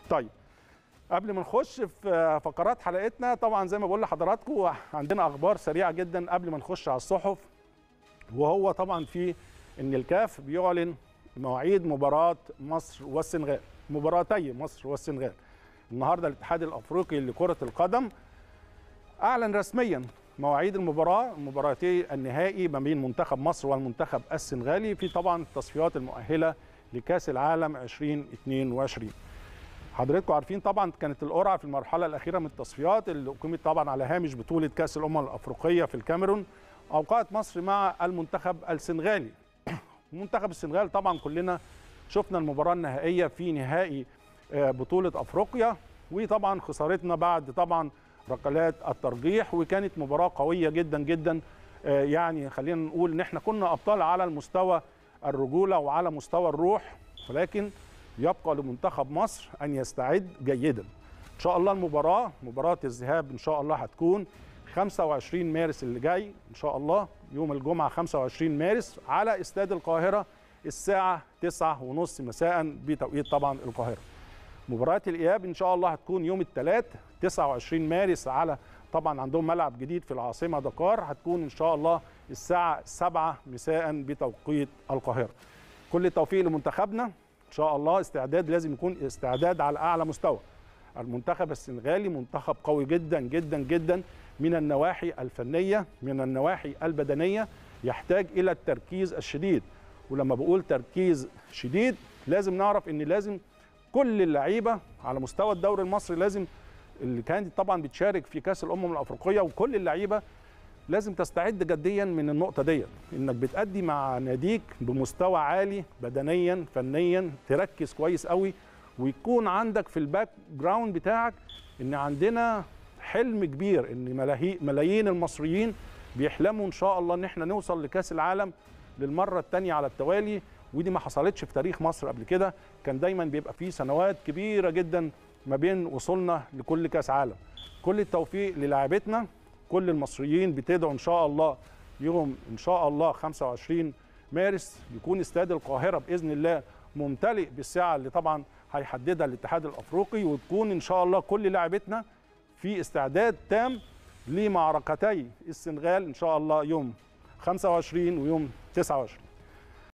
طيب قبل ما نخش في فقرات حلقتنا طبعا زي ما بقول لحضراتكم عندنا اخبار سريعه جدا قبل ما نخش على الصحف وهو طبعا في ان الكاف بيعلن مواعيد مباراه مصر والسنغال مباراتي مصر والسنغال النهارده الاتحاد الافريقي لكره القدم اعلن رسميا مواعيد المباراه مباراتي النهائي ما بين منتخب مصر والمنتخب السنغالي في طبعا التصفيات المؤهله لكاس العالم 2022 حضراتكم عارفين طبعا كانت القرعه في المرحله الاخيره من التصفيات اللي اقيمت طبعا على هامش بطوله كاس الامم الافريقيه في الكاميرون اوقعت مصر مع المنتخب السنغالي منتخب السنغال طبعا كلنا شفنا المباراه النهائيه في نهائي بطوله افريقيا وطبعا خسارتنا بعد طبعا ركلات الترجيح وكانت مباراه قويه جدا جدا يعني خلينا نقول ان احنا كنا ابطال على المستوى الرجوله وعلى مستوى الروح ولكن يبقى لمنتخب مصر ان يستعد جيدا ان شاء الله المباراه مباراه الذهاب ان شاء الله هتكون 25 مارس اللي جاي ان شاء الله يوم الجمعه 25 مارس على استاد القاهره الساعه 9:30 مساء بتوقيت طبعا القاهره مباراه الاياب ان شاء الله هتكون يوم الثلاث 29 مارس على طبعا عندهم ملعب جديد في العاصمه دكار هتكون ان شاء الله الساعه 7 مساء بتوقيت القاهره كل التوفيق لمنتخبنا ان شاء الله استعداد لازم يكون استعداد على اعلى مستوى المنتخب السنغالي منتخب قوي جدا جدا جدا من النواحي الفنيه من النواحي البدنيه يحتاج الى التركيز الشديد ولما بقول تركيز شديد لازم نعرف ان لازم كل اللعيبه على مستوى الدوري المصري لازم اللي كانت طبعا بتشارك في كاس الامم الافريقيه وكل اللعيبه لازم تستعد جديا من النقطه ديت انك بتأدي مع ناديك بمستوى عالي بدنيا فنيا تركز كويس قوي ويكون عندك في الباك جراوند بتاعك ان عندنا حلم كبير ان ملايين المصريين بيحلموا ان شاء الله ان احنا نوصل لكاس العالم للمره الثانيه على التوالي ودي ما حصلتش في تاريخ مصر قبل كده كان دايما بيبقى فيه سنوات كبيره جدا ما بين وصولنا لكل كاس عالم كل التوفيق للاعبتنا كل المصريين بتدعوا ان شاء الله يوم ان شاء الله 25 مارس يكون استاد القاهره باذن الله ممتلئ بالساعه اللي طبعا هيحددها الاتحاد الافريقي وتكون ان شاء الله كل لاعبتنا في استعداد تام لمعركتي السنغال ان شاء الله يوم 25 ويوم 29